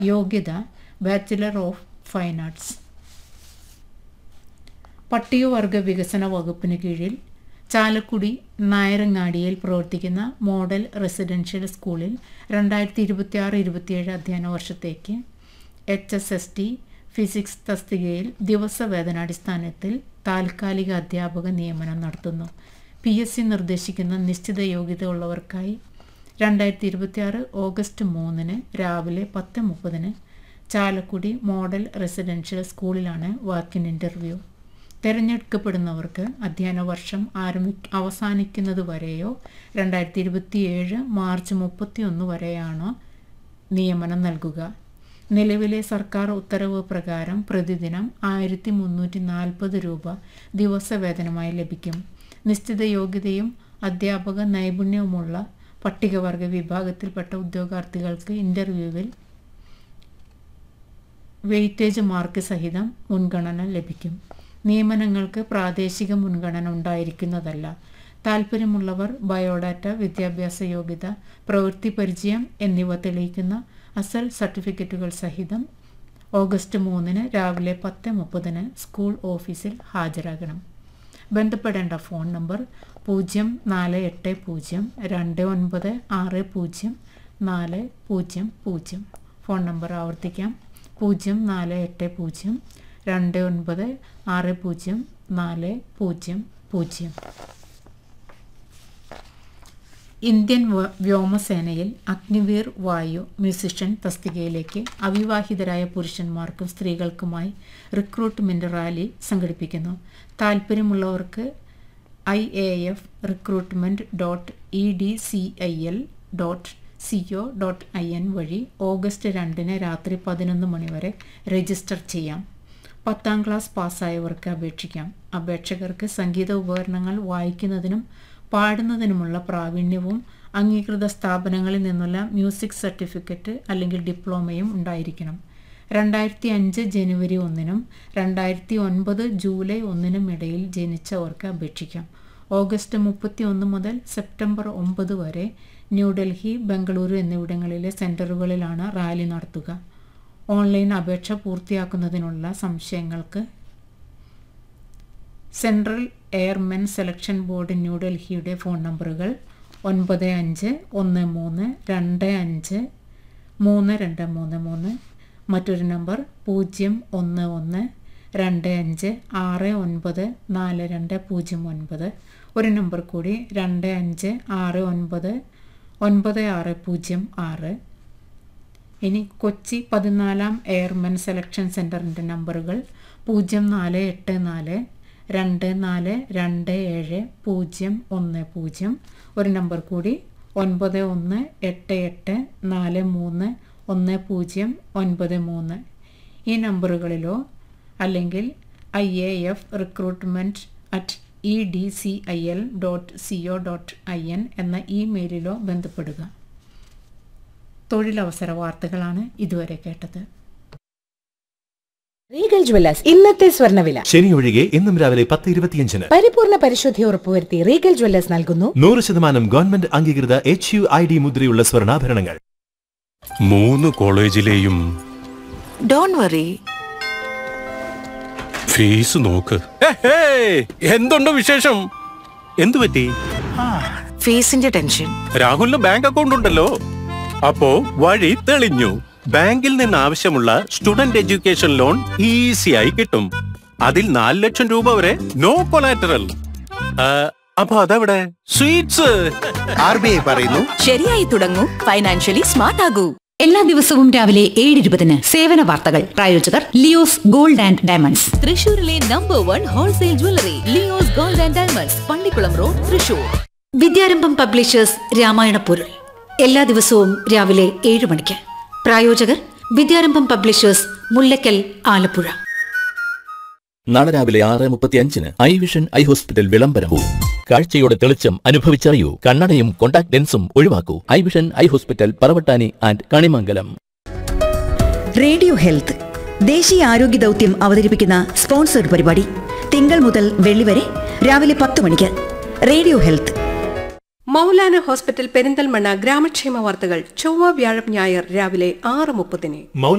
യോഗ്യത bachelor of fine arts പട്ടികവർഗ വികസന വകുപ്പിന് കീഴിൽ ചാലക്കുടി നായരങ്ങാടിയിൽ പ്രവർത്തിക്കുന്ന മോഡൽ റെസിഡൻഷ്യൽ സ്കൂളിൽ രണ്ടായിരത്തി ഇരുപത്തി ആറ് ഇരുപത്തിയേഴ് അധ്യയന വർഷത്തേക്ക് H S S T physics തസ്തികയിൽ ദിവസവേതനാടിസ്ഥാനത്തിൽ താൽക്കാലിക അധ്യാപക നിയമനം നടത്തുന്നു പി എസ് സി നിർദ്ദേശിക്കുന്ന നിശ്ചിത യോഗ്യത ഉള്ളവർക്കായി രണ്ടായിരത്തി ഇരുപത്തിയാറ് ഓഗസ്റ്റ് മൂന്നിന് രാവിലെ പത്ത് മുപ്പതിന് ചാലക്കുടി മോഡൽ റെസിഡൻഷ്യൽ സ്കൂളിലാണ് വാക്കിൻ ഇൻ്റർവ്യൂ തിരഞ്ഞെടുക്കപ്പെടുന്നവർക്ക് അധ്യയന വർഷം ആരംഭി അവസാനിക്കുന്നത് വരെയോ രണ്ടായിരത്തി ഇരുപത്തിയേഴ് മാർച്ച് മുപ്പത്തി ഒന്ന് വരെയാണോ നിയമനം നൽകുക നിലവിലെ സർക്കാർ ഉത്തരവ് പ്രകാരം പ്രതിദിനം ആയിരത്തി മുന്നൂറ്റി നാൽപ്പത് രൂപ ദിവസവേതനമായി ലഭിക്കും നിശ്ചിത യോഗ്യതയും അധ്യാപക നൈപുണ്യവുമുള്ള പട്ടികവർഗ വിഭാഗത്തിൽപ്പെട്ട ഉദ്യോഗാർത്ഥികൾക്ക് ഇൻ്റർവ്യൂവിൽ വെയിറ്റേജ് മാർക്ക് സഹിതം മുൻഗണന ലഭിക്കും നിയമനങ്ങൾക്ക് പ്രാദേശിക മുൻഗണന ഉണ്ടായിരിക്കുന്നതല്ല താൽപ്പര്യമുള്ളവർ ബയോഡാറ്റ വിദ്യാഭ്യാസ യോഗ്യത പ്രവൃത്തി പരിചയം എന്നിവ തെളിയിക്കുന്ന അസൽ സർട്ടിഫിക്കറ്റുകൾ സഹിതം ഓഗസ്റ്റ് മൂന്നിന് രാവിലെ പത്ത് മുപ്പതിന് സ്കൂൾ ഓഫീസിൽ ഹാജരാകണം ബന്ധപ്പെടേണ്ട ഫോൺ നമ്പർ പൂജ്യം നാല് എട്ട് പൂജ്യം രണ്ട് ഒൻപത് ആറ് പൂജ്യം നാല് പൂജ്യം പൂജ്യം ഫോൺ നമ്പർ ആവർത്തിക്കാം പൂജ്യം നാല് എട്ട് പൂജ്യം രണ്ട് ഒൻപത് ആറ് പൂജ്യം നാല് പൂജ്യം പൂജ്യം ഇന്ത്യൻ വ- വ്യോമസേനയിൽ അഗ്നിവീർ വായു മ്യൂസിഷ്യൻ തസ്തികയിലേക്ക് അവിവാഹിതരായ പുരുഷന്മാർക്കും സ്ത്രീകൾക്കുമായി റിക്രൂട്ട്മെന്റ് റാലി സംഘടിപ്പിക്കുന്നു താല്പര്യമുള്ളവർക്ക് I A F recruitment dot E D C I L dot C O dot I N വഴി ഓഗസ്റ്റ് രണ്ടിന് രാത്രി പതിനൊന്ന് മണിവരെ രജിസ്റ്റർ ചെയ്യാം പത്താം ക്ലാസ് പാസ്സായവർക്ക് അപേക്ഷിക്കാം അപേക്ഷകർക്ക് സംഗീത ഉപകരണങ്ങൾ വായിക്കുന്നതിനും പാടുന്നതിനുമുള്ള പ്രാവീണ്യവും അംഗീകൃത സ്ഥാപനങ്ങളിൽ നിന്നുള്ള മ്യൂസിക് സർട്ടിഫിക്കറ്റ് അല്ലെങ്കിൽ ഡിപ്ലോമയും ഉണ്ടായിരിക്കണം രണ്ടായിരത്തി അഞ്ച് ജനുവരി ഒന്നിനും രണ്ടായിരത്തി ഒൻപത് ജൂലൈ ഒന്നിനും ഇടയിൽ ജനിച്ചവർക്ക് അപേക്ഷിക്കാം ഓഗസ്റ്റ് മുപ്പത്തി ഒന്ന് മുതൽ സെപ്റ്റംബർ ഒമ്പത് വരെ ന്യൂഡൽഹി ബംഗളൂരു എന്നിവിടങ്ങളിലെ സെൻറ്ററുകളിലാണ് റാലി നടത്തുക ഓൺലൈൻ അപേക്ഷ പൂർത്തിയാക്കുന്നതിനുള്ള സംശയങ്ങൾക്ക് സെൻട്രൽ എയർമെൻ സെലക്ഷൻ ബോർഡ് ന്യൂഡൽഹിയുടെ ഫോൺ നമ്പറുകൾ ഒൻപത് അഞ്ച് ഒന്ന് മൂന്ന് രണ്ട് അഞ്ച് മൂന്ന് രണ്ട് മൂന്ന് മൂന്ന് മറ്റൊരു നമ്പർ പൂജ്യം ഒന്ന് ഒന്ന് രണ്ട് അഞ്ച് ആറ് ഒൻപത് നാല് രണ്ട് പൂജ്യം ഒൻപത് ഒരു നമ്പർ കൂടി രണ്ട് അഞ്ച് ആറ് ഒൻപത് ഒൻപത് ആറ് പൂജ്യം ആറ് ഇനി കൊച്ചി പതിനാലാം എയർമെൻ സെലക്ഷൻ സെൻറ്ററിൻ്റെ നമ്പറുകൾ പൂജ്യം നാല് എട്ട് നാല് രണ്ട് നാല് രണ്ട് ഏഴ് പൂജ്യം ഒന്ന് പൂജ്യം ഒരു നമ്പർ കൂടി ഒൻപത് ഒന്ന് എട്ട് എട്ട് നാല് മൂന്ന് ഒന്ന് പൂജ്യം ഒൻപത് മൂന്ന് ഈ നമ്പറുകളിലോ അല്ലെങ്കിൽ I A F recruitment at E D C I L dot C O dot I N എന്ന ഇമെയിലിലോ ബന്ധപ്പെടുക തൊഴിലവസര വാർത്തകളാണ് ഇതുവരെ കേട്ടത് റീഗൽ ജ്വല്ലേഴ്സ് ഇന്നത്തെ സ്വർണ്ണവില ശനി ഒഴികെ ഇന്നും രാവിലെ പത്ത് ഇരുപത്തിയഞ്ചിന് പരിപൂർണ പരിശുദ്ധി ഉറപ്പുവരുത്തി റീഗൽ ജ്വല്ലേഴ്സ് നൽകുന്നു നൂറ് ശതമാനം ഗവൺമെന്റ് അംഗീകൃത എച്ച് യു ഐ ഡി മുദ്രയുള്ള സ്വർണ്ണാഭരണങ്ങൾ മൂന്ന് കോളേജിലെയും ഡോണ്ട് വറി ഫീസ് നോക്ക് എന്തുണ്ട് വിശേഷം എന്തു പറ്റി ഫീസിന്റെ ടെൻഷൻ രാഹുലിന് ബാങ്ക് അക്കൗണ്ട് ഉണ്ടല്ലോ അപ്പോ വഴി തെളിഞ്ഞു ബാങ്കിൽ നിന്ന് ആവശ്യമുള്ള സ്റ്റുഡന്റ് എഡ്യൂക്കേഷൻ ലോൺ ഈസിയായി കിട്ടും അതിൽ നാല് ലക്ഷം രൂപ വരെ നോ കൊലാറ്ററൽ അപ്പൊ അതെവിടെ സ്വീറ്റ്സ് ആർ ബി ഐ പറയുന്നു ശരിയായി തുടങ്ങൂ ഫൈനാൻഷ്യലി സ്മാർട്ട് ആകൂ എല്ലാ ദിവസവും രാവിലെ ഏഴ് ഇരുപതിന് സേവന വാർത്തകൾ പ്രായോജകർ ലിയോസ് ഗോൾഡ് ആൻഡ് ഡയമണ്ട്സ് തൃശൂരിലെ number one wholesale jewellery Leo's gold and diamonds Pallikkulam road Thrissur Vidyarambham publishers Ramayana Porul എല്ലാ ദിവസവും രാവിലെ ഏഴ് മണിക്ക് പ്രായോജകർ വിദ്യാരംഭം പബ്ലിഷേഴ്സ് മുല്ലക്കൽ ആലപ്പുഴ നാളെ രാവിലെ ആറ് മുപ്പത്തി അഞ്ചിന് ഐ വിഷൻ ഐ ഹോസ്പിറ്റൽ വിളംബരവും കാഴ്ചയുടെ തെളിച്ചം അനുഭവിച്ചറിയൂ കണ്ണടയും കോണ്ടാക്ട് ലെൻസും ഒഴിവാക്കൂ eye vision eye hospital Paravattani and Kanimangalam radio health ദേശീയ ആരോഗ്യ ദൗത്യം അവതരിപ്പിക്കുന്ന സ്പോൺസർഡ് പരിപാടി തിങ്കൾ മുതൽ വെള്ളി വരെ രാവിലെ പത്ത് മണിക്ക് radio health Maulana hospital Perinthalmanna ഗ്രാമക്ഷേമ വാർത്തകൾ ചൊവ്വ വ്യാഴം ഞായർ രാവിലെ ആറ് മുപ്പതിന്